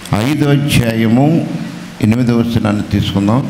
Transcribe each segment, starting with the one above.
ఐదో అధ్యాయము ఎనిమిదవ వచనాన్ని తీసుకుందాం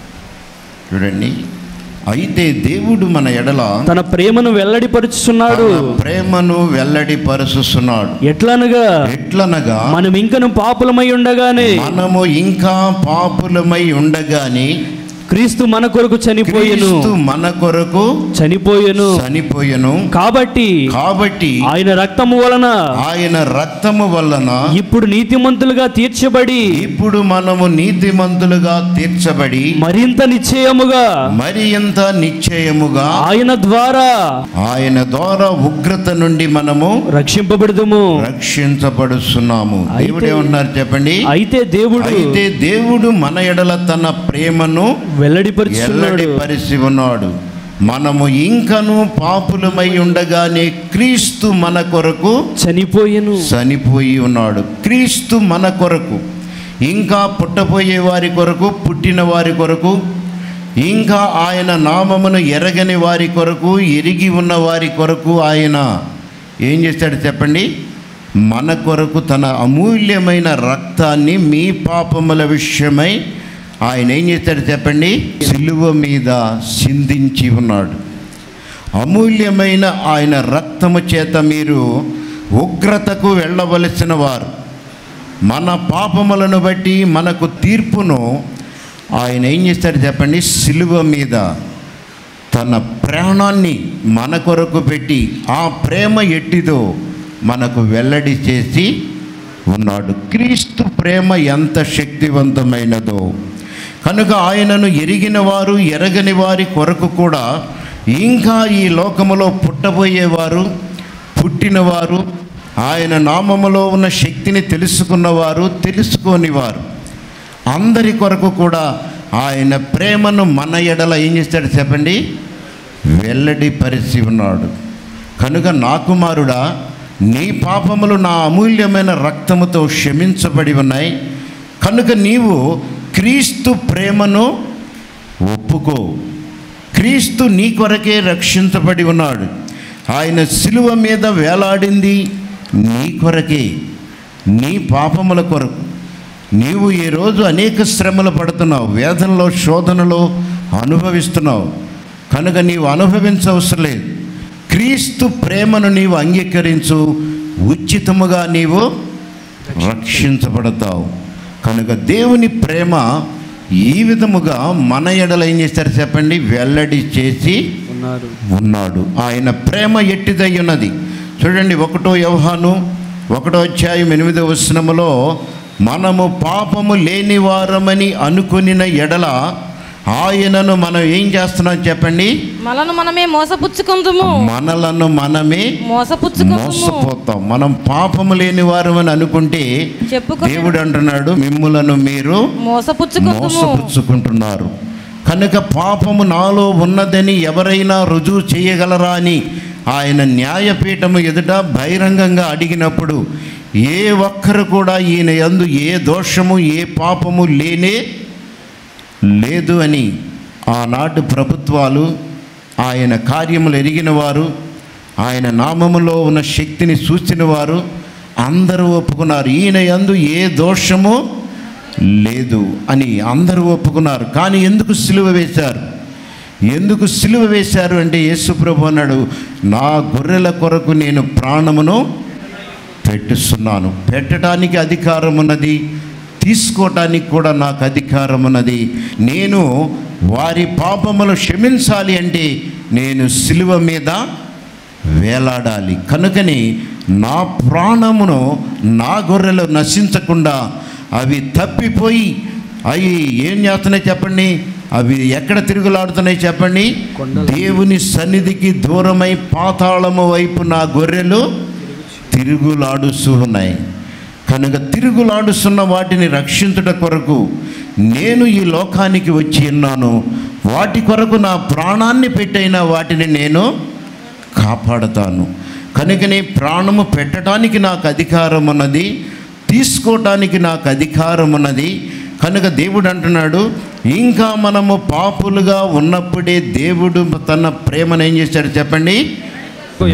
చూడండి అయితే దేవుడు మన ఎడల తన ప్రేమను వెల్లడిపరుచుచున్నాడు తన ప్రేమను వెల్లడిపరుస్తున్నాడు ఎట్లనగా ఎట్లనగా మనం ఇంకను పాపులమై ఉండగానే మనము ఇంకా పాపులమై ఉండగాని క్రీస్తు మన కొరకు చనిపోయెను క్రీస్తు మన కొరకు చనిపోయెను చనిపోయెను కాబట్టి కాబట్టి ఆయన రక్తము వలన ఆయన రక్తము వలన ఇప్పుడు నీతిమంతులుగా తీర్చబడి ఇప్పుడు మనము నీతిమంతులుగా తీర్చబడి మరింత నిశ్చయముగా మరి ఎంత నిశ్చయముగా ఆయన ద్వారా ఆయన ద్వారా ఉగ్రత నుండి మనము రక్షింపబడదుము రక్షించబడుతున్నాము అయితే- దేవుడు ఏమన్నారు చెప్పండి అయితే దేవుడు అయితే దేవుడు మన ఎడల తన ప్రేమను వెల్లడిపరుచున్నాడు ఎల్లడిపరిచి ఉన్నాడు మనము ఇంకను పాపులమై ఉండగానే క్రీస్తు మన కొరకు చనిపోయెను చనిపోయి ఉన్నాడు క్రీస్తు మన కొరకు ఇంకా పుట్టబోయే వారి కొరకు పుట్టిన వారి కొరకు ఇంకా ఆయన నామమును ఎరగని వారి కొరకు ఎరిగి ఉన్న వారి కొరకు ఆయన ఏం చేశాడు చెప్పండి మన కొరకు తన అమూల్యమైన రక్తాన్ని మీ పాపముల విషయమై ఆయన ఏం చేశాడు చెప్పండి సిలువ మీద సిందించి ఉన్నాడు అమూల్యమైన ఆయన రక్తము చేత మీరు ఉగ్రతకు వెళ్ళవలసిన వారు మన పాపములను బట్టి మనకు తీర్పును ఆయన ఏం చేస్తాడు చెప్పండి సిలువ మీద తన ప్రాణాన్ని మన కొరకు పెట్టి ఆ ప్రేమ ఎట్టిదో మనకు వెల్లడి చేసి ఉన్నాడు క్రీస్తు ప్రేమ ఎంత శక్తివంతమైనదో కనుక ఆయనను ఎరిగిన వారు ఎరగని వారి కొరకు కూడా ఇంకా ఈ లోకములో పుట్టబోయేవారు పుట్టినవారు ఆయన నామములో ఉన్న శక్తిని తెలుసుకున్నవారు తెలుసుకోనివారు అందరి కొరకు కూడా ఆయన ప్రేమను మన ఎడల ఏం చేస్తాడు చెప్పండి వెల్లడి పరిచి ఉన్నాడు కనుక నా కుమారుడా నీ పాపములు నా అమూల్యమైన రక్తముతో క్షమించబడి ఉన్నాయి కనుక నీవు క్రీస్తు ప్రేమను ఒప్పుకో క్రీస్తు నీ కొరకే రక్షించబడి ఉన్నాడు ఆయన శిలువ మీద వేలాడింది నీ కొరకే నీ పాపముల కొరకు నీవు ఈ రోజు అనేక శ్రమలు పడుతున్నావు వేదనలో శోధనలో అనుభవిస్తున్నావు కనుక నీవు అనుభవించవసరం లేదు క్రీస్తు ప్రేమను నీవు అంగీకరించు ఉచితముగా నీవు రక్షించబడతావు కనుక దేవుని ప్రేమ ఈ విధముగా మన ఎడల ఏం చేస్తారు చెప్పండి వెల్లడి చేసి ఉన్నారు ఉన్నాడు ఆయన ప్రేమ ఎట్టిదై ఉన్నది చూడండి ఒకటో వ్యవహాను ఒకటో అధ్యాయం ఎనిమిదో వచనములో మనము పాపము లేని వారమని అనుకునిన ఎడల ఆయనను మనం ఏం చేస్తున్నాం చెప్పండి మనను మనమే మోసపుచ్చుకుందుము మనలను మనమే మోసపుచ్చుకుందుము మోసపోతాం మనం పాపము లేని వారమని అనుకుంటే చెప్పుకొని దేవుడు అంటున్నాడు మిమ్ములను మీరు మోసపుచ్చుకుందుము మోసపుచ్చుకుంటున్నారు కనుక పాపము నాలో ఉన్నదని ఎవరైనా రుజువు చేయగలరా అని ఆయన న్యాయపీఠము ఎదుట బహిరంగంగా అడిగినప్పుడు ఏ ఒక్కరు కూడా ఈయన యందు ఏ దోషము ఏ పాపము లేనే లేదు అని ఆనాటి ప్రభుత్వాలు ఆయన కార్యములు ఎరిగిన వారు ఆయన నామములో ఉన్న శక్తిని చూసిన వారు అందరూ ఒప్పుకున్నారు ఈయన యందు ఏ దోషము లేదు అని అందరూ ఒప్పుకున్నారు కానీ ఎందుకు సిలువ వేశారు ఎందుకు సిలువ వేశారు అంటే యేసు ప్రభు అన్నాడు నా గొర్రెల కొరకు నేను ప్రాణమును పెట్టుస్తున్నాను పెట్టడానికి అధికారం ఉన్నది తీసుకోవటానికి కూడా నాకు అధికారం ఉన్నది నేను వారి పాపములు క్షమించాలి అంటే నేను సిలువ మీద వేలాడాలి కనుకని నా ప్రాణమును నా గొర్రెలు నశించకుండా అవి తప్పిపోయి అవి ఏం చేస్తున్నాయి చెప్పండి అవి ఎక్కడ తిరుగులాడుతున్నాయి చెప్పండి దేవుని సన్నిధికి దూరమై పాతాళము వైపు నా గొర్రెలు తిరుగులాడుస్తూ ఉన్నాయి కనుక తిరుగులాడుస్తున్న వాటిని రక్షించుట కొరకు నేను ఈ లోకానికి వచ్చి ఉన్నాను వాటి కొరకు నా ప్రాణాన్ని పెట్టైన వాటిని నేను కాపాడతాను కనుకనే ప్రాణము పెట్టడానికి నాకు అధికారం ఉన్నది తీసుకోవటానికి నాకు అధికారం ఉన్నది కనుక దేవుడు అంటున్నాడు ఇంకా మనము పాపులుగా ఉన్నప్పుడే దేవుడు తన ప్రేమను ఏం చేశాడు చెప్పండి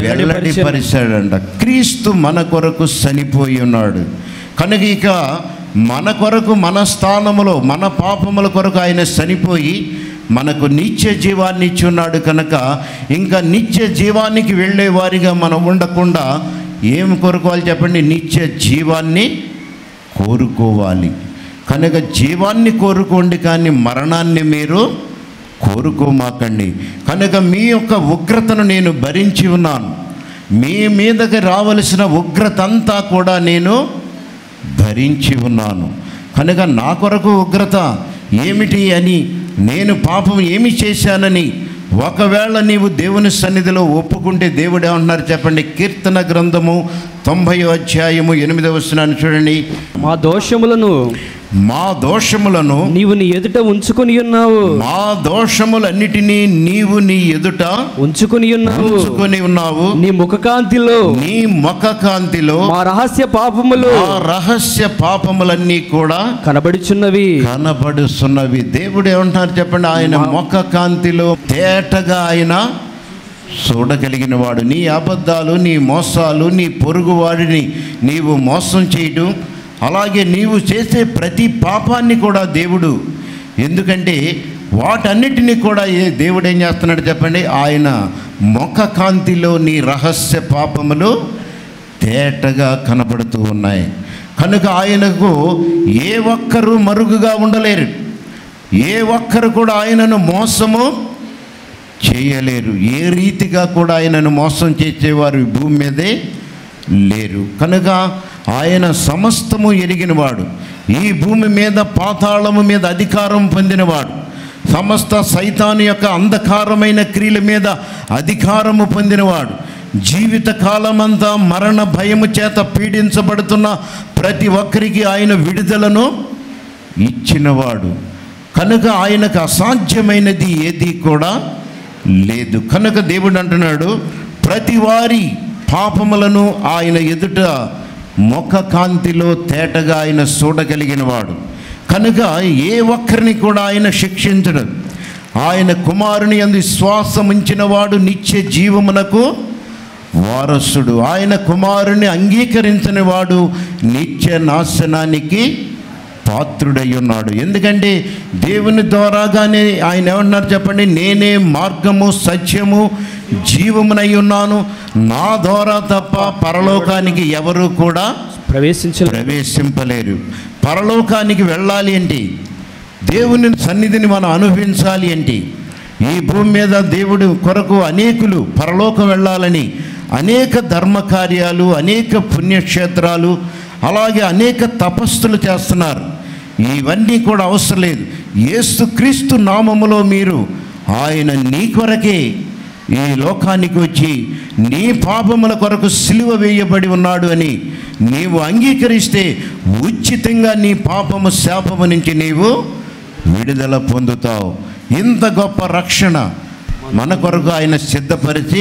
వెల్లడిపరిచాడంట క్రీస్తు మన కొరకు చనిపోయి ఉన్నాడు కనుక ఇక మన కొరకు మన స్థానములో మన పాపముల కొరకు ఆయన చనిపోయి మనకు నిత్య జీవాన్ని ఇచ్చి ఉన్నాడు కనుక ఇంకా నిత్య జీవానికి వెళ్ళే వారిగా మనం ఉండకుండా ఏం కోరుకోవాలి చెప్పండి నిత్య జీవాన్ని కోరుకోవాలి కనుక జీవాన్ని కోరుకోండి కానీ మరణాన్ని మీరు కోరుకోమాకండి కనుక మీ యొక్క ఉగ్రతను నేను భరించి ఉన్నాను మీ మీదకి రావలసిన ఉగ్రత అంతా కూడా నేను భరించి ఉన్నాను కనుక నా కొరకు ఉగ్రత ఏమిటి అని నేను పాపం ఏమి చేశానని ఒకవేళ నీవు దేవుని సన్నిధిలో ఒప్పుకుంటే దేవుడు ఏమంటున్నారు చెప్పండి కీర్తన గ్రంథము తొంభై అధ్యాయము ఎనిమిదవ వస్తున్నాను చూడండి మా దోషములను మా దోషములను నీవు నీ ఎదుట ఉంచుకొని ఉన్నావు మా దోషములన్నిటినీ నీవు నీ ఎదుట ఉంచుకొని ఉన్నావు ఉంచుకొని ఉన్నావు నీ ముఖకాంతిలో నీ ముఖ కాంతిలో మా రహస్య పాపములు ఆ రహస్య పాపములన్నీ కూడా కనబడుచున్నవి కనబడుస్తున్నవి దేవుడు ఏమంటున్నారు చెప్పండి ఆయన ముఖ కాంతిలో తేటగా ఆయన చూడగలిగిన వాడు నీ అబద్ధాలు నీ మోసాలు నీ పొరుగువాడిని నీవు మోసం చేయడం అలాగే నీవు చేసే ప్రతి పాపాన్ని కూడా దేవుడు ఎందుకంటే వాటన్నిటినీ కూడా ఏ దేవుడు ఏం చేస్తున్నాడు చెప్పండి ఆయన ముఖ కాంతిలో నీ రహస్య పాపములు తేటగా కనబడుతూ ఉన్నాయి కనుక ఆయనకు ఏ ఒక్కరు మరుగుగా ఉండలేరు ఏ ఒక్కరు కూడా ఆయనను మోసము చేయలేరు ఏ రీతిగా కూడా ఆయనను మోసం చేసేవారు ఈ భూమి మీదే లేరు కనుక ఆయన సమస్తము ఎరిగినవాడు ఈ భూమి మీద పాతాళము మీద అధికారం పొందినవాడు సమస్త సైతాను యొక్క అంధకారమైన క్రియల మీద అధికారము పొందినవాడు జీవిత కాలమంతా మరణ భయము చేత పీడించబడుతున్న ప్రతి ఒక్కరికి ఆయన విడుదలను ఇచ్చినవాడు కనుక ఆయనకు అసాధ్యమైనది ఏది కూడా లేదు కనుక దేవుడు అంటున్నాడు ప్రతి వారి పాపములను ఆయన ఎదుట ముఖ కాంతిలో తేటగా ఆయన చూడగలిగిన వాడు కనుక ఏ ఒక్కరిని కూడా ఆయన శిక్షించడు ఆయన కుమారుని అందు విశ్వాసం ఉంచిన వాడు నిత్య జీవమునకు వారసుడు ఆయన కుమారుని అంగీకరించిన వాడు నిత్య నాశనానికి పాత్రుడై ఉన్నాడు ఎందుకంటే దేవుని ద్వారాగానే ఆయన ఏమన్నారు చెప్పండి నేనే మార్గము సత్యము జీవమునై ఉన్నాను నా ద్వారా తప్ప పరలోకానికి ఎవరు కూడా ప్రవేశించలేదు ప్రవేశింపలేరు పరలోకానికి వెళ్ళాలి ఏంటి దేవుని సన్నిధిని మనం అనుభవించాలి ఏంటి ఈ భూమి మీద దేవుడు కొరకు అనేకులు పరలోకం వెళ్ళాలని అనేక ధర్మ కార్యాలు అనేక పుణ్యక్షేత్రాలు అలాగే అనేక తపస్సులు చేస్తున్నారు ఇవన్నీ కూడా అవసరం లేదు యేసుక్రీస్తు నామములో మీరు ఆయన నీ కొరకే ఈ లోకానికి వచ్చి నీ పాపముల కొరకు సిలువ వేయబడి ఉన్నాడు అని నీవు అంగీకరిస్తే ఉచితంగా నీ పాపము శాపము నుంచి నీవు విడుదల పొందుతావు ఇంత గొప్ప రక్షణ మన కొరకు ఆయన సిద్ధపరిచి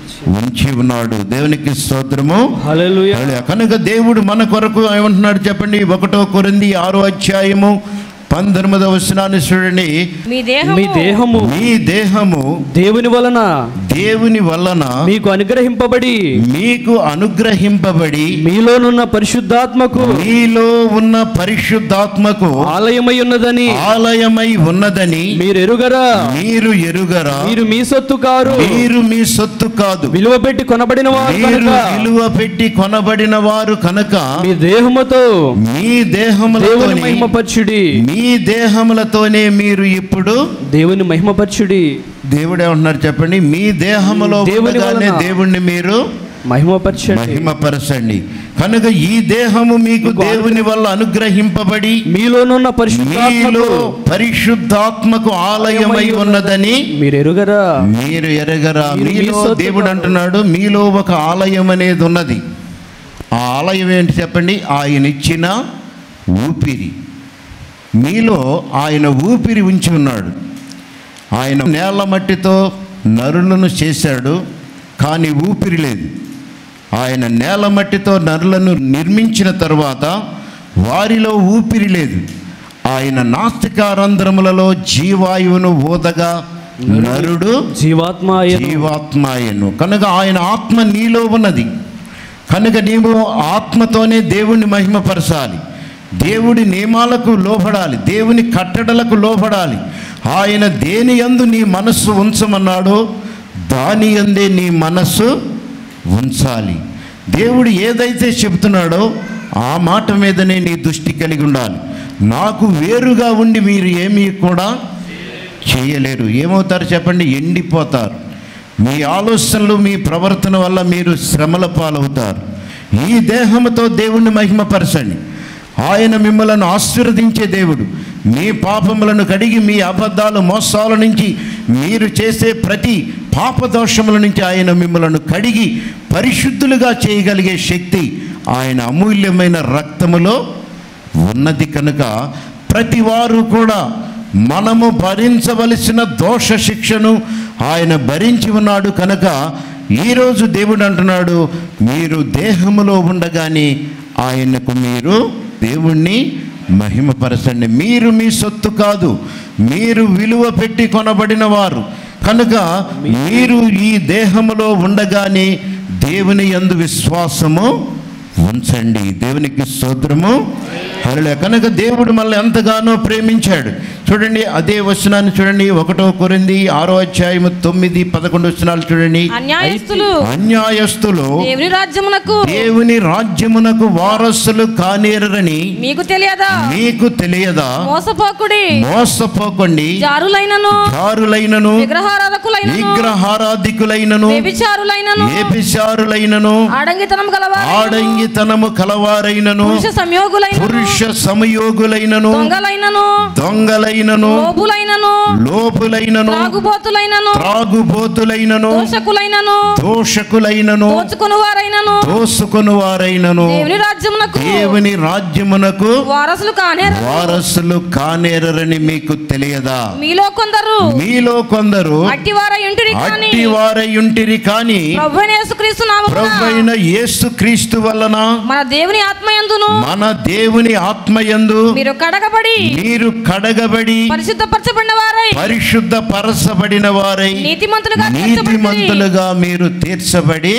ఉంచి ఉన్నాడు దేవునికి స్తోత్రము హల్లెలూయా హల్లెలూయా. కనుక దేవుడు మన కొరకు ఏమంటున్నాడు చెప్పండి ఒకటో కొరింది ఆరో అధ్యాయము పంతొమ్మిదవ వచనాన్ని చూడండి మీ దేహము మీ దేహము మీ దేహము దేవుని వలన దేవుని వలన మీకు అనుగ్రహింపబడి మీకు అనుగ్రహింపబడి మీలోనున్న పరిశుద్ధాత్మకు మీలో ఉన్న పరిశుద్ధాత్మకు ఆలయమై ఉన్నదని ఆలయమై ఉన్నదని మీరు ఎరుగరా మీరు ఎరుగరా మీరు మీ సొత్తు కారు మీరు మీ సొత్తు కాదు విలువ పెట్టి కొనబడిన వారు మీరు కనుక విలువ పెట్టి కొనబడిన వారు కనుక మీ దేహముతో మీ దేవుని దేహములతోనే మహిమపరచుడి మీ దేహములతోనే మీరు ఇప్పుడు దేవుని మహిమపరచుడి దేవుడు ఏమంటున్నారు చెప్పండి మీ దేహములో దేవుని ఉండగానే వలన దేవుణ్ణి మీరు మహిమపరచండి మహిమపరచండి కనుక ఈ దేహము మీకు దేవుని వల్ల అనుగ్రహింపబడి మీలోనున్న మీలో పరిశుద్ధాత్మకు పరిశుద్ధాత్మకు ఆలయమై ఉన్నదని మీరు ఎరుగరా మీరు ఎరగరా మీరు మీ మీలో సొత్తు దేవుడు కాదు. అంటున్నాడు మీలో ఒక ఆలయం అనేది ఉన్నది ఆ ఆలయం ఏంటి చెప్పండి ఆయన ఇచ్చిన ఊపిరి మీలో ఆయన ఊపిరి ఉంచి ఉన్నాడు ఆయన నేల మట్టితో నరులను చేశాడు కానీ ఊపిరి లేదు ఆయన నేల మట్టితో నరులను నిర్మించిన తర్వాత వారిలో ఊపిరి లేదు ఆయన నాస్తికారంధ్రములలో జీవాయువును ఊదగా నరుడు జీవాత్మ ఆయన జీవాత్మాయను కనుక ఆయన ఆత్మ నీలో ఉన్నది కనుక నీవు ఆత్మతోనే దేవుణ్ణి మహిమపరచాలి దేవుడి నియమాలకు లోబడాలి దేవుని కట్టడలకు లోబడాలి ఆయన దేని యందు నీ మనస్సు ఉంచమన్నాడో దాని యందే నీ మనస్సు ఉంచాలి దేవుడు ఏదైతే చెబుతున్నాడో ఆ మాట మీదనే నీ దృష్టి కలిగి ఉండాలి నాకు వేరుగా ఉండి మీరు ఏమీ కూడా చేయలేరు ఏమవుతారు చెప్పండి ఎండిపోతారు మీ ఆలోచనలు మీ ప్రవర్తన వల్ల మీరు శ్రమల పాలవుతారు ఈ దేహంతో దేవుణ్ణి మహిమపరచండి ఆయన మిమ్మలను ఆశీర్వదించే దేవుడు మీ పాపములను కడిగి మీ అబద్ధాలు మోసాల నుంచి మీరు చేసే ప్రతి పాపదోషముల నుంచి ఆయన మిమ్మలను కడిగి పరిశుద్ధులుగా చేయగలిగే శక్తి ఆయన అమూల్యమైన రక్తములో ఉన్నది కనుక ప్రతి వారు కూడా మనము భరించవలసిన దోష శిక్షను ఆయన భరించి ఉన్నాడు కనుక ఈరోజు దేవుడు అంటున్నాడు మీరు దేహములో ఉండగానే ఆయనకు మీరు దేవుణ్ణి మహిమపరచండి మీరు మీ సొత్తు కాదు మీరు విలువ పెట్టి కొనబడిన వారు కనుక మీరు ఈ దేహములో ఉండగానే దేవుని యందు విశ్వాసము ఉంచండి దేవునికి స్తోత్రము హల్లెలూయా కనుక దేవుడు మనల్ని ఎంతగానో ప్రేమించాడు చూడండి అదే వచనాన్ని చూడండి ఒకటో కొరింది ఆరో అధ్యాయము తొమ్మిది పదకొండు వచనాలు చూడండి అన్యాయస్తులు అన్యాయస్తులు దేవుని రాజ్యమునకు దేవుని రాజ్యమునకు వారసులు కానేరని మీకు తెలియదా మీకు తెలియదా మోసపోకుడి మోసపోకండి జారులైనను చారులైనను విగ్రహారాధకులైనను విగ్రహారాధికులైనను వ్యభిచారులైనను ఏపిశారులైనను ఆడంగితనం గలవారు ఆడంగితనము కలవారైనను పురుష సంయోగులైనను పురుష సమయోగులైనను దొంగలైనను దొంగలైనను లోపులైనను లోపులైనను త్రాగుబోతులైనను త్రాగుబోతులైనను దోషకులైనను దోషకులైనను దోచుకుని వారైనను దోసుకొని వారైనను దేవుని రాజ్యమునకు దేవుని రాజ్యమునకు వారసులు కానే వారసులు కానేరని మీకు తెలియదా మీలో కొందరు మీలో కొందరు అట్టి వారై ఉంటిరి కానీ అట్టి వారయుంటిరి కాని ప్రభు యేసుక్రీస్తు నామమున ప్రభైన యేసు క్రీస్తు వలన మన దేవుని ఆత్మయందును మన దేవుని ఆత్మయందు మీరు కడగబడి మీరు కడగబడి పరిశుద్ధపరచబడిన వారై పరిశుద్ధ పరచబడిన వారై నీతిమంతులుగా తీర్చబడితిరి. నీతిమంతులుగా మీరు తీర్చబడి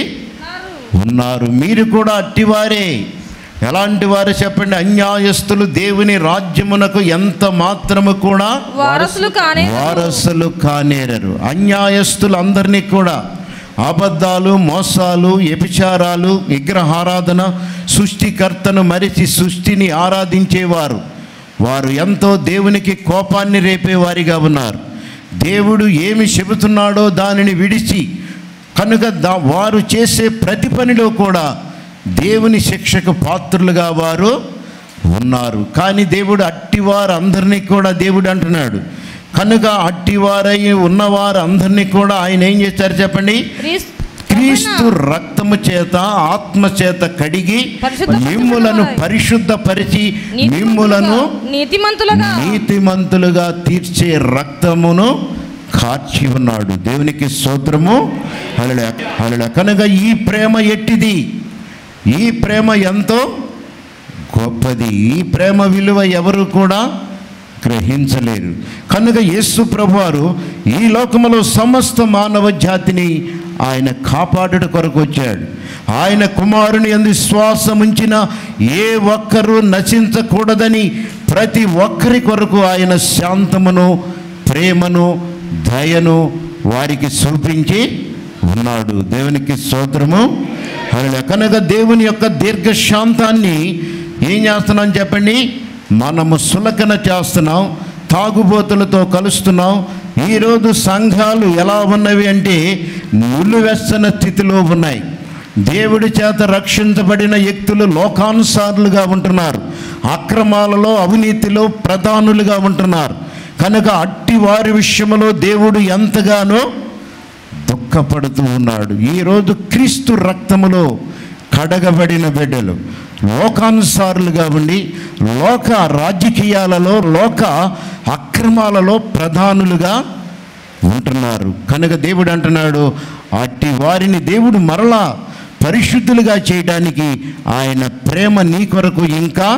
ఉన్నారు మీరు కూడా అట్టివారే ఎలాంటి వారు చెప్పండి అన్యాయస్తులు దేవుని రాజ్యమునకు ఎంత మాత్రము కూడా వారసులు కానే వారసులు కానేరరు అన్యాయస్తులు అందరినీ కూడా అబద్ధాలు మోసాలు వ్యభిచారాలు విగ్రహారాధన సృష్టికర్తను మరిచి సృష్టిని ఆరాధించేవారు వారు ఎంతో దేవునికి కోపాన్ని రేపేవారిగా ఉన్నారు దేవుడు ఏమి చెబుతున్నాడో దానిని విడిచి కనుక దా వారు చేసే ప్రతి పనిలో కూడా దేవుని శిక్షకు పాత్రులుగా వారు ఉన్నారు కానీ దేవుడు అట్టివారు అందరినీ కూడా దేవుడు అంటున్నాడు కనుక అట్టివారై ఉన్నవారు అందరినీ కూడా ఆయన ఏం చేశారు చెప్పండి క్రీస్తు క్రీస్తు రక్తము చేత ఆత్మ చేత కడిగి పరిశుద్ధపరచబడిన మిమ్ములను వారై. పరిశుద్ధపరిచి మిమ్ములను నీతిమంతులుగా నీతిమంతులుగా తీర్చే రక్తమును కార్చి ఉన్నాడు దేవునికి స్తోత్రము హల్లెలూయా హల్లెలూయా కనుక ఈ ప్రేమ ఎట్టిది ఈ ప్రేమ ఎంతో గొప్పది ఈ ప్రేమ విలువ ఎవరు కూడా గ్రహించలేరు కనుక యేసు ప్రభువారు ఈ లోకములో సమస్త మానవ జాతిని ఆయన కాపాడుట కొరకు వచ్చాడు ఆయన కుమారుని ఎందు విశ్వాసం ఉంచిన ఏ ఒక్కరూ నశించకూడదని ప్రతి ఒక్కరి కొరకు ఆయన శాంతమును ప్రేమను దయను వారికి చూపించి ఉన్నాడు దేవునికి స్తోత్రము హల్లెలూయా కనుక దేవుని యొక్క దీర్ఘశాంతాన్ని ఏం చేస్తున్నాం చెప్పండి మనము సులకన చేస్తున్నాం తాగుబోతులతో కలుస్తున్నాం ఈరోజు సంఘాలు ఎలా ఉన్నవి అంటే నులివెచ్చన స్థితిలో ఉన్నాయి దేవుడి చేత రక్షించబడిన వ్యక్తులు లోకానుసారులుగా ఉంటున్నారు అక్రమాలలో అవినీతిలో ప్రధానులుగా ఉంటున్నారు కనుక అట్టి వారి విషయంలో దేవుడు ఎంతగానో దుఃఖపడుతూ ఉన్నాడు ఈరోజు క్రీస్తు రక్తములో కడగబడిన బిడ్డలు లోకానుసారులుగా ఉండి లోక రాజకీయాలలో లోక అక్రమాలలో ప్రధానులుగా ఉంటున్నారు కనుక దేవుడు అంటున్నాడు అట్టి వారిని దేవుడు మరలా పరిశుద్ధులుగా చేయడానికి ఆయన ప్రేమ నీ కొరకు ఇంకా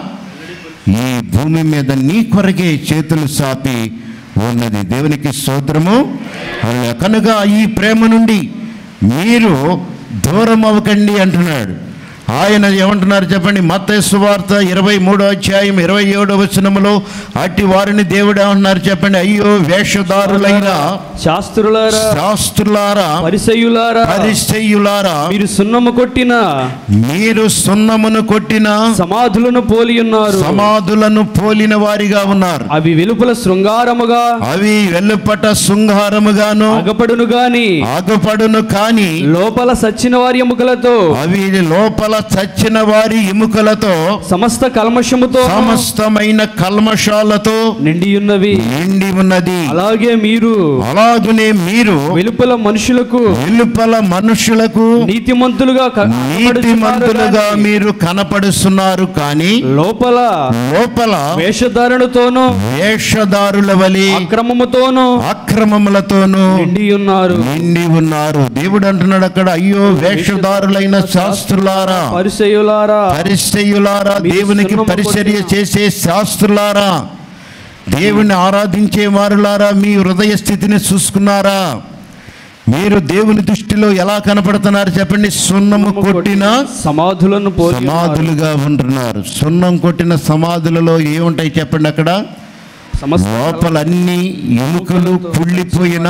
ఈ భూమి మీద నీ కొరకే చేతులు సాపి ఉన్నది దేవునికి స్తోత్రము హల్లెలూయా. కనుక ఈ ప్రేమ నుండి మీరు దూరం అవ్వకండి అంటున్నాడు ఆయన ఏమంటున్నారు చెప్పండి మత సువార్త ఇరవై మూడో అధ్యాయం ఇరవై ఏడో వచనములో అట్టి వారిని దేవుడు ఏమంటున్నారు చెప్పండి అయ్యో వేషధారులైన శాస్త్రులారా శాస్త్రులారా పరిసయులారా పరిచయులారా మీరు సున్నము కొట్టిన మీరు సున్నమును కొట్టిన సమాధులను పోలి ఉన్నారు సమాధులను పోలిన వారిగా ఉన్నారు అవి వెలుపల శృంగారముగా అవి వెల్లుపట శృంగారముగాను అగపడును గాని ఆగుపడును కాని లోపల సచ్చిన వారి ఎముకలతో అవి లోపల చచ్చిన వారి ఎముకలతో సమస్త కల్మషముతో సమస్తమైన కల్మషాలతో నిండి ఉన్నవి నిండి ఉన్నది అలాగే మీరు అలాగునే మీరు వెలుపల మనుషులకు వెలుపల మనుషులకు నీతిమంతులుగా క- నీతిమంతులుగా కనబడుచున్నారు మీరు కనపడుస్తున్నారు కానీ గాని లోపల లోపల వేషధారణతోనూ వేషధారుల వలె అక్రమముతోనూ అక్రమములతోనూ నిండి ఉన్నారు నిండి ఉన్నారు దేవుడు అంటున్నాడు అక్కడ అయ్యో వేషధారులైన శాస్త్రులారా పరిసయులారా పరిచయులారా దేవునికి పరిచర్య చేసే శాస్త్రులారా దేవుని ఆరాధించే వారులారా మీ హృదయ స్థితిని చూసుకున్నారా మీరు దేవుని దృష్టిలో ఎలా కనపడుతున్నారు చెప్పండి సున్నము కొట్టిన సమాధులను పోలి ఉన్నారు. సమాధులుగా ఉంటున్నారు సున్నం కొట్టిన సమాధులలో ఏముంటాయి చెప్పండి అక్కడ సమస్త లోపల అన్ని ఎముకలు కుళ్ళిపోయిన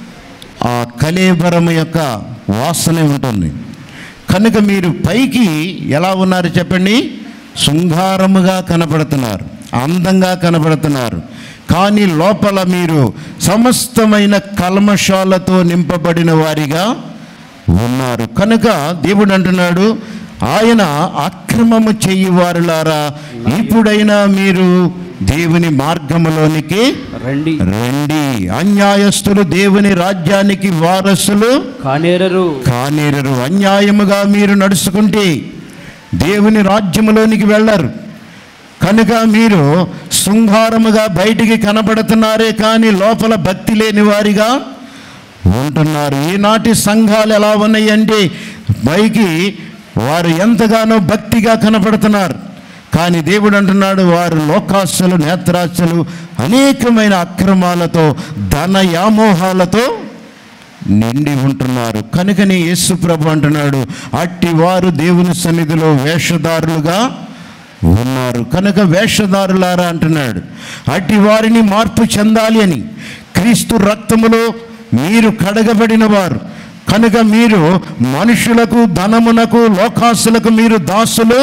ఆ కలేబరము యొక్క వాసన ఉంటుంది కనుక మీరు పైకి ఎలా ఉన్నారు చెప్పండి శృంగారముగా కనపడుతున్నారు అందంగా కనపడుతున్నారు కానీ లోపల మీరు సమస్తమైన కల్మషాలతో నింపబడిన వారిగా ఉన్నారు కనుక దేవుడు అంటున్నాడు ఆయన అక్రమము చెయ్యి వారులారా ఇప్పుడైనా మీరు దేవుని మార్గములోనికి రండి రండి అన్యాయస్తులు దేవుని రాజ్యానికి వారసులు కానేరరు కానేరరు అన్యాయముగా మీరు నడుచుకుంటే దేవుని రాజ్యములోనికి వెళ్ళరు కనుక మీరు శృంగారముగా బయటికి కనబడుతున్నారే కానీ లోపల భక్తి లేని వారిగా ఉంటున్నారు ఈనాటి సంఘాలు ఎలా ఉన్నాయి అంటే పైకి వారు ఎంతగానో భక్తిగా కనపడుతున్నారు కానీ దేవుడు అంటున్నాడు వారు లోకాశలు నేత్రాశలు అనేకమైన అక్రమాలతో ధన యామోహాలతో నిండి ఉంటున్నారు కనుకనే యేసు ప్రభు అంటున్నాడు అట్టి వారు దేవుని సన్నిధిలో వేషధారులుగా ఉన్నారు కనుక వేషధారులారా అంటున్నాడు అట్టి వారిని మార్పు చెందాలి అని క్రీస్తు రక్తములో మీరు కడగబడిన వారు కనుక మీరు మనుషులకు ధనమునకు లోకాసులకు మీరు దాసులు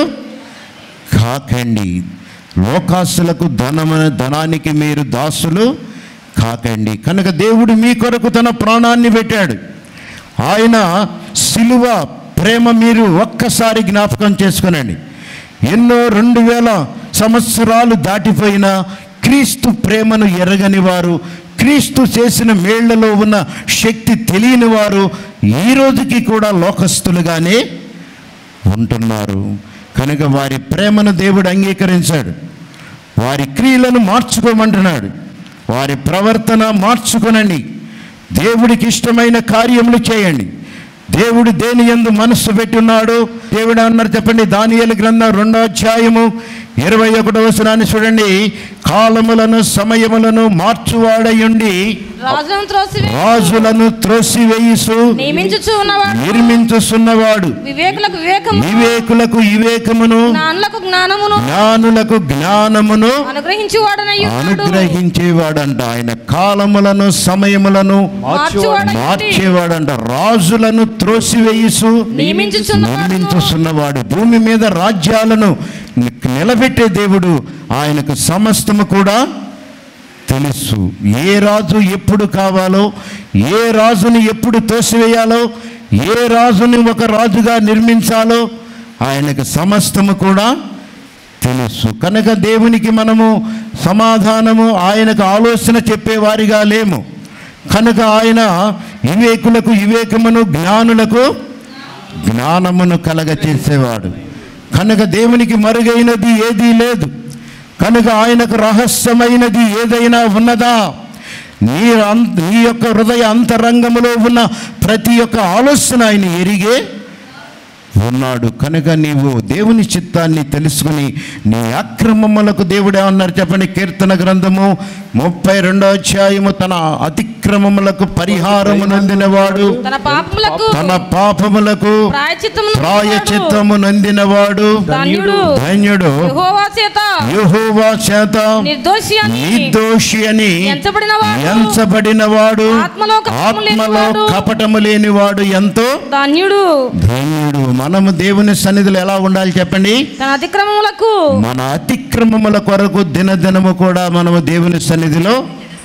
కాకండి లోకాసులకు ధనము ధనానికి మీరు దాసులు కాకండి కనుక దేవుడు మీ కొరకు తన ప్రాణాన్ని పెట్టాడు ఆయన సిలువ ప్రేమ మీరు ఒక్కసారి జ్ఞాపకం చేసుకునండి ఎన్నో రెండు వేల సంవత్సరాలు దాటిపోయిన క్రీస్తు ప్రేమను ఎరగని వారు క్రీస్తు చేసిన మేళ్లలో ఉన్న శక్తి తెలియని వారు ఈ రోజుకి కూడా లోకస్తులుగానే ఉంటున్నారు కనుక వారి ప్రేమను దేవుడు అంగీకరించాడు వారి క్రియలను మార్చుకోమంటున్నాడు వారి ప్రవర్తన మార్చుకొనండి దేవుడికి ఇష్టమైన కార్యములు చేయండి దేవుడు దేని ఎందు మనస్సు పెట్టున్నాడు దేవుడు అన్నారు చెప్పండి దానియేలు గ్రంథం రెండో అధ్యాయము ఇరవై ఒకటో వచనాన్ని చూడండి కాలములను సమయములను మార్చువాడయుండి రాజులను త్రోసివేయు రాజులను త్రోసివేయుసు నియమించుచు ఉన్నవాడు నిర్మించుచున్నవాడు వివేకులకు వివేకము వివేకులకు వివేకమును జ్ఞానులకు జ్ఞానమును జ్ఞానులకు జ్ఞానమును అనుగ్రహించువాడనై ఉన్నాడు అనుగ్రహించేవాడంట ఆయన కాలములను సమయములను మార్చువాడై మార్చేవాడంట రాజులను త్రోసివేయుసు నియమించుచున్నవాడు నిర్మించుచున్నవాడు భూమి మీద రాజ్యాలను నిలబెట్టే దేవుడు ఆయనకు సమస్తము కూడా తెలుసు ఏ రాజు ఎప్పుడు కావాలో ఏ రాజుని ఎప్పుడు తోసివేయాలో ఏ రాజుని ఒక రాజుగా నిర్మించాలో ఆయనకు సమస్తము కూడా తెలుసు కనుక దేవునికి మనము సమాధానము ఆయనకు ఆలోచన చెప్పేవారిగా లేము కనుక ఆయన వివేకులకు వివేకమును జ్ఞానులకు జ్ఞానమును కలగ చేసేవాడు కనుక దేవునికి మరుగైనది ఏదీ లేదు కనుక ఆయనకు రహస్యమైనది ఏదైనా ఉన్నదా నీ అం- నీ యొక్క హృదయ అంతరంగములో ఉన్న ప్రతి ఒక్క ఆలోచన ఆయన ఎరిగే ఉన్నాడు కనుక నీవు దేవుని చిత్తాన్ని తెలుసుకుని నీ అక్రమములకు దేవుడే అన్నారు చెప్పండి కీర్తన గ్రంథము ముప్పై రెండో అధ్యాయము తన అతిక్రమములకు పరిహారము నొందినవాడు తన పాపములకు తన పాపములకు ప్రాయచిత్తము ప్రాయచిత్తము నొందినవాడు ధన్యుడు ధన్యుడు యెహోవా చేత యెహోవా చేత నిర్దోషి అని నిర్దోషి అని ఎంచబడినవాడు ఎంచబడినవాడు ఆత్మలో కపటము ఆత్మలో లేనివాడు. కపటము లేనివాడు ఎంతో ధన్యుడు ధన్యుడు మనము దేవుని సన్నిధిలో ఎలా ఉండాలి చెప్పండి తన అతిక్రమములకు మన అతిక్రమముల కొరకు దినదినము కూడా మనము దేవుని సన్నిధిలో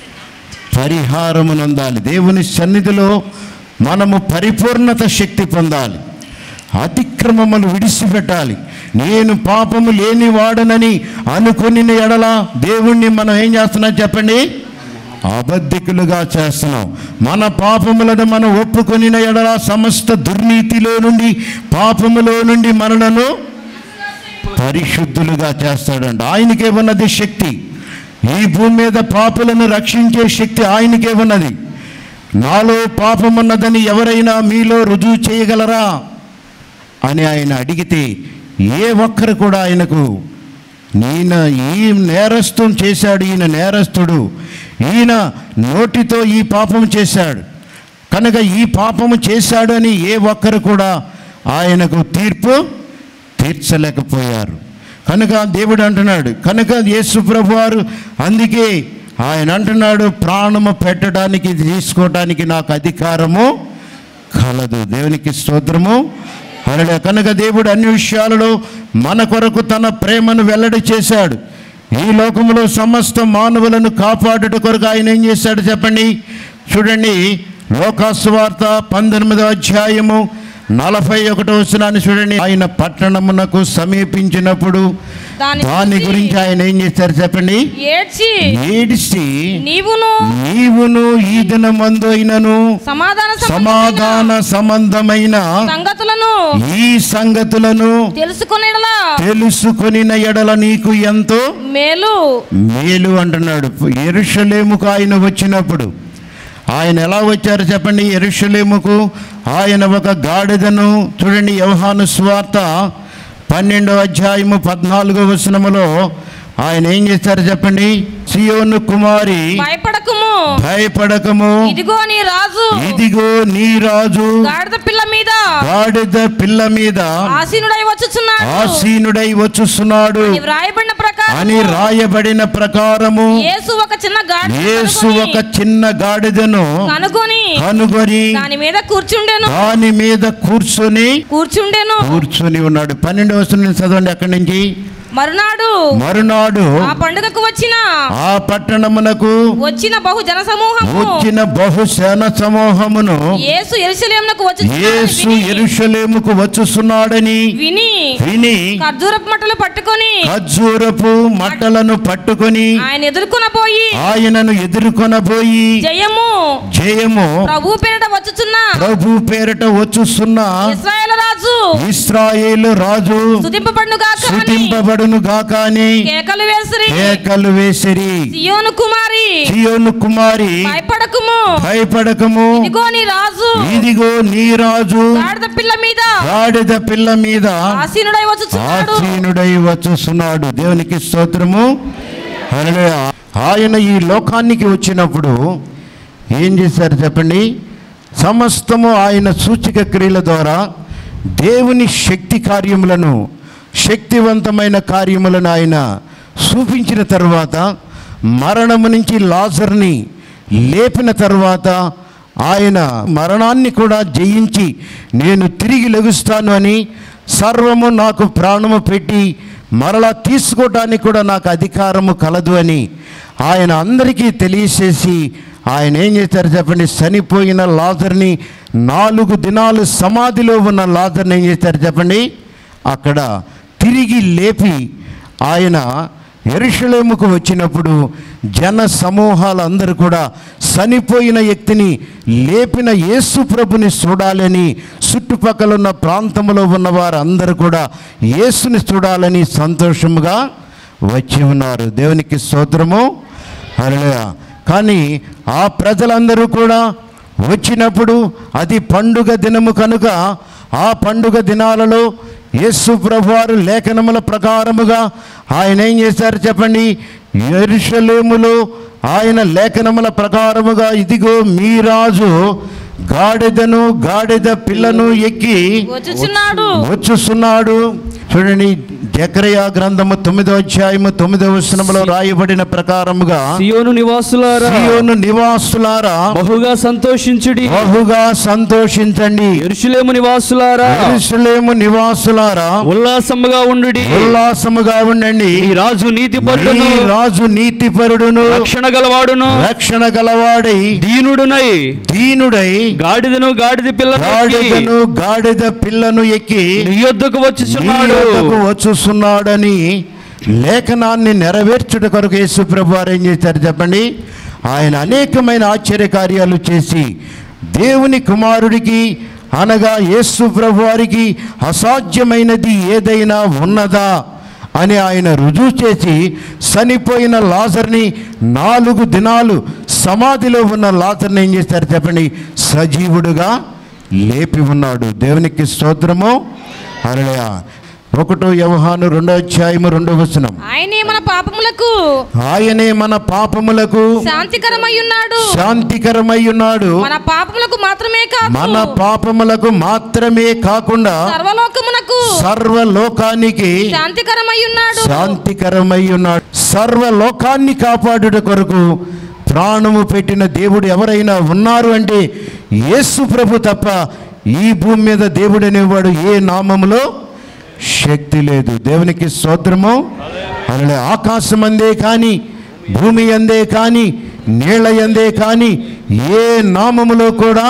పరిహారము నొందాలి దేవుని సన్నిధిలో మనము పరిపూర్ణత శక్తి పొందాలి అతిక్రమములు విడిచిపెట్టాలి నేను పాపము లేని వాడనని అనుకుని ఎడల దేవుణ్ణి మనం ఏం చేస్తున్నాం చెప్పండి అబద్ధికులుగా చేస్తున్నాం మన పాపములను మనం ఒప్పుకొని ఎడల సమస్త దుర్నీతిలో నుండి పాపములో నుండి మనలను పరిశుద్ధులుగా చేస్తాడంట ఆయనకే ఉన్నది శక్తి ఈ భూమి మీద పాపులను రక్షించే శక్తి ఆయనకే ఉన్నది నాలో పాపమున్నదని ఎవరైనా మీలో రుజువు చేయగలరా అని ఆయన అడిగితే ఏ ఒక్కరు కూడా ఆయనకు ఈయన ఈ నేరస్థం చేశాడు ఈయన నేరస్తుడు ఈయన నోటితో ఈ పాపం చేశాడు కనుక ఈ పాపము చేశాడు అని ఏ ఒక్కరు కూడా ఆయనకు తీర్పు తీర్చలేకపోయారు కనుక దేవుడు అంటున్నాడు కనుక యేసు ప్రభు వారు అందుకే ఆయన అంటున్నాడు ప్రాణము పెట్టడానికి తీసుకోవడానికి నాకు అధికారము కలదు దేవునికి స్తోత్రము అలా కనుక దేవుడు అన్ని విషయాలలో మన కొరకు తన ప్రేమను వెల్లడి చేశాడు ఈ లోకంలో సమస్త మానవులను కాపాడుట కొరకు ఆయన ఏం చేశాడు చెప్పండి చూడండి లోకాసువార్త పంతొమ్మిదో అధ్యాయము నలభై ఒకటో వచనాన్ని చూడండి ఆయన పట్టణమునకు సమీపించినప్పుడు దాని దాని చూసి గురించి ఆయన ఏం చేశారు చెప్పండి ఏడ్చి ఏడిసి నీవును నీవును ఈ దినమందు అయినను సమాధాన సమాధాన సంబంధమైన సంగతులను ఈ సంగతులను తెలుసుకునేలా తెలుసుకొనిన ఎడల నీకు ఎంతో మేలు మేలు అంటున్నాడు ఎరుషలేముకు ఆయన వచ్చినప్పుడు ఆయన ఎలా వచ్చారు చెప్పండి ఎరుషలేముకు ఆయన ఒక గాడిదను చూడండి యవహాను స్వార్త పన్నెండో అధ్యాయము పద్నాలుగో వచనములో ఆయన ఏం చేశారు చెప్పండి సియోను కుమారి భయపడకుము భయపడకము ఇదిగో నీ రాజు ఇదిగో నీ రాజు గాడిద పిల్ల మీద గాడిద పిల్ల మీద ఆసీనుడై వచ్చుచున్నాడు ఆసీనుడై వచ్చుస్తున్నాడు అని వ్రాయబడిన ప్రకారం అని రాయబడిన ప్రకారము యేసు ఒక చిన్న గాడిద యేసు ఒక చిన్న గాడిదను కనుగొని కనుగొని దాని మీద కూర్చుండెను దాని మీద కూర్చొని కూర్చుండెను కూర్చొని ఉన్నాడు పన్నెండు వచనం చదవండి అక్కడి నుంచి మరునాడు మరునాడు ఆ పండుగకు వచ్చిన ఆ పట్టణమునకు వచ్చిన బహు జన సమూహము వచ్చిన బహుశన సమూహమును యేసు ఎరుసలేమునకు యేసు వచ్చి ఎరుషలేముకు వచ్చుస్తున్నాడని విని విని ఖర్జూరపు మట్టలు పట్టుకొని ఖర్జూరపు మట్టలను పట్టుకొని ఆయన ఎదుర్కొనబోయి ఆయనను ఎదుర్కొనబోయి జయము జయము ప్రభు పేరిట వచ్చుచున్న ప్రభు పేరట వచ్చుస్తున్న ఇస్రాయేల్ రాజు ఇస్రాయేలు రాజు స్తుతింపబడును గాక అని స్థుతింపబడును గాక అని కేకలు వేసిరి కేకలు వేసిరి సియోను కుమారి సియోను కుమారి భయపడకుము భయపడకము ఇదిగో నీ రాజు ఇదిగో నీ రాజు గాడిద పిల్ల మీద గాడిద పిల్ల మీద ఆసీనుడై వచ్చుచున్నాడు ఆసీనుడై వచ్చుస్తున్నాడు దేవునికి స్తోత్రము హల్లెలూయా. ఆయన ఈ లోకానికి వచ్చినప్పుడు ఏం చేశారు చెప్పండి సమస్తము ఆయన సూచిక క్రియల ద్వారా దేవుని శక్తి కార్యములను శక్తివంతమైన కార్యములను ఆయన చూపించిన తర్వాత మరణము నుంచి లాజర్ని లేపిన తర్వాత ఆయన మరణాన్ని కూడా జయించి నేను తిరిగి లెగుస్తాను అని సర్వము నాకు ప్రాణము పెట్టి మరలా తీసుకోవటానికి కూడా నాకు అధికారము కలదు అని ఆయన అందరికీ తెలియచేసి ఆయన ఏం చేశారు చెప్పండి చనిపోయిన లాజర్ని నాలుగు దినాలు సమాధిలో ఉన్న లాజర్ని ఏం చేశారు చెప్పండి అక్కడ తిరిగి లేపి ఆయన ఎరుషలేముకు వచ్చినప్పుడు జన సమూహాలందరూ కూడా చనిపోయిన వ్యక్తిని లేపిన యేసు ప్రభుని చూడాలని చుట్టుపక్కల ఉన్న ప్రాంతంలో ఉన్న వారందరూ కూడా యేసుని చూడాలని సంతోషముగా వచ్చి ఉన్నారు దేవునికి స్తోత్రము హల్లెలూయా కానీ ఆ ప్రజలందరూ కూడా వచ్చినప్పుడు అది పండుగ దినము కనుక ఆ పండుగ దినాలలో యేసు ప్రభువారు లేఖనముల ప్రకారముగా ఆయన ఏం చేశారు చెప్పండి ఎరుషలేములో ఆయన లేఖనముల ప్రకారముగా ఇదిగో మీ రాజు గాడిదను గాడిద పిల్లను ఎక్కి వచ్చుచున్నాడు వచ్చుస్తున్నాడు చూడండి జకరయా గ్రంథము తొమ్మిదో అధ్యాయము తొమ్మిదవ వచనములో రాయబడిన ప్రకారముగా సియోను నివాసులారా సియోను నివాసులారా బహుగా సంతోషించుడి బహుగా సంతోషించండి ఎరుషులేము నివాసులారా యెరూషలేము నివాసులారా ఉల్లాసముగా ఉండుడి ఉల్లాసముగా ఉండండి ఈ రాజు నీతి పట్టును ఈ రాజు నీతిపరుడును రక్షణ గలవాడును రక్షణ గలవాడై దీనుడునై దీనుడై గాడిదను గాడిద పిల్లను గాడిదను గాడిద పిల్లను ఎక్కి నీ యొద్దకు నీ వచ్చుచున్నాడు యొద్దకు వచ్చుస్తున్నాడని లేఖనాన్ని నెరవేర్చుట కొరకు యేసు ప్రభు వారు ఏం చేశారు చెప్పండి ఆయన అనేకమైన ఆశ్చర్య కార్యాలు చేసి దేవుని కుమారుడికి అనగా యేసు ప్రభు వారికి అసాధ్యమైనది ఏదైనా ఉన్నదా అని ఆయన రుజువు చేసి చనిపోయిన లాజర్ని నాలుగు దినాలు సమాధిలో ఉన్న లాజర్ని ఏం చేశారు చెప్పండి సజీవుడుగా లేపి ఉన్నాడు దేవునికి స్తోత్రము అరళయ ఒకటో వ్యవహాను రెండో అధ్యాయము రెండో వచనం ఆయనే మన పాపములకు ఆయనే మన పాపములకు శాంతికరమై ఉన్నాడు శాంతికరమై ఉన్నాడు మన పాపములకు మాత్రమే కాదు మన పాపములకు మాత్రమే కాకుండా సర్వలోకమునకు సర్వలోకానికి శాంతికరమై ఉన్నాడు శాంతికరమై ఉన్నాడు సర్వలోకాన్ని కాపాడుట కొరకు ప్రాణము పెట్టిన దేవుడు ఎవరైనా ఉన్నారు అంటే యేసు ప్రభు తప్ప ఈ భూమి మీద దేవుడు అనేవాడు ఏ నామములో శక్తి లేదు దేవునికి స్తోత్రము అలా ఆకాశం అందే కానీ భూమి అందే కానీ నీళ్ళ అందే కానీ ఏ నామములో కూడా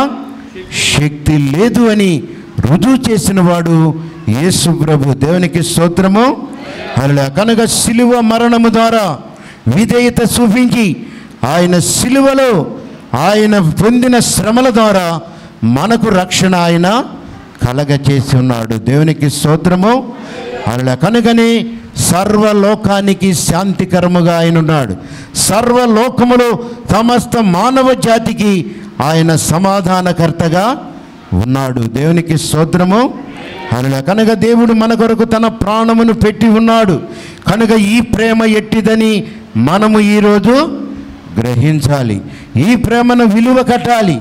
శక్తి లేదు అని రుజువు చేసిన వాడు యేసు ప్రభు దేవునికి స్తోత్రము అలా కనుక శిలువ మరణము ద్వారా విధేయత చూపించి ఆయన శిలువలో ఆయన పొందిన శ్రమల ద్వారా మనకు రక్షణ ఆయన కలగ చేసి ఉన్నాడు దేవునికి స్తోత్రము అలా కనుకని సర్వలోకానికి శాంతికరముగా ఆయన ఉన్నాడు సర్వలోకములో సమస్త మానవ జాతికి ఆయన సమాధానకర్తగా ఉన్నాడు దేవునికి స్తోత్రము అలా కనుక దేవుడు మన కొరకు తన ప్రాణమును పెట్టి ఉన్నాడు కనుక ఈ ప్రేమ ఎట్టిదని మనము ఈరోజు గ్రహించాలి ఈ ప్రేమను విలువ కట్టాలి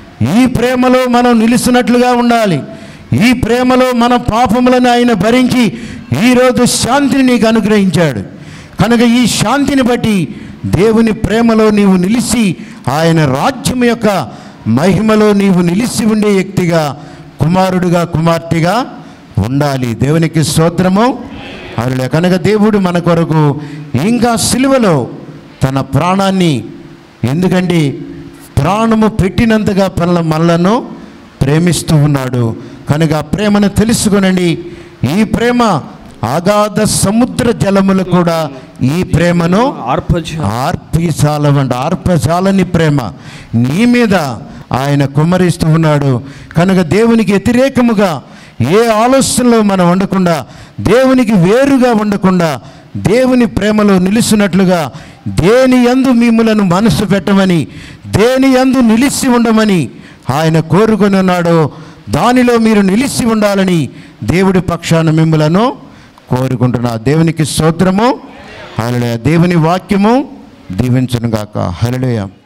ఈ ప్రేమలో మనం నిలుస్తున్నట్లుగా ఉండాలి ఈ ప్రేమలో మన పాపములను ఆయన భరించి ఈరోజు శాంతిని నీకు అనుగ్రహించాడు కనుక ఈ శాంతిని బట్టి దేవుని ప్రేమలో నీవు నిలిచి ఆయన రాజ్యం యొక్క మహిమలో నీవు నిలిచి ఉండే వ్యక్తిగా కుమారుడుగా కుమార్తెగా ఉండాలి దేవునికి స్తోత్రము అలా కనుక దేవుడు మన కొరకు ఇంకా సిలువలో తన ప్రాణాన్ని ఎందుకంటే ప్రాణము పెట్టినంతగా పనుల మనలను ప్రేమిస్తూ ఉన్నాడు కనుక ఆ ప్రేమను తెలుసుకునండి ఈ ప్రేమ అగాధ సముద్ర జలములు కూడా ఈ ప్రేమను ఆర్పజ ఆర్పిసాలవంట ఆర్పసాలని ప్రేమ నీ మీద ఆయన కుమ్మరిస్తూ ఉన్నాడు కనుక దేవునికి వ్యతిరేకముగా ఏ ఆలోచనలో మనం ఉండకుండా దేవునికి వేరుగా ఉండకుండా దేవుని ప్రేమలో నిలుస్తున్నట్లుగా దేని యందు మిమ్ములను మనసు పెట్టమని దేని యందు నిలిచి ఉండమని ఆయన కోరుకొని ఉన్నాడో దానిలో మీరు నిలిచి ఉండాలని దేవుడి పక్షాన మిమ్ములను కోరుకుంటున్నా దేవునికి స్తోత్రము హల్లెలూయా దేవుని వాక్యము దీవించునుగాక హల్లెలూయా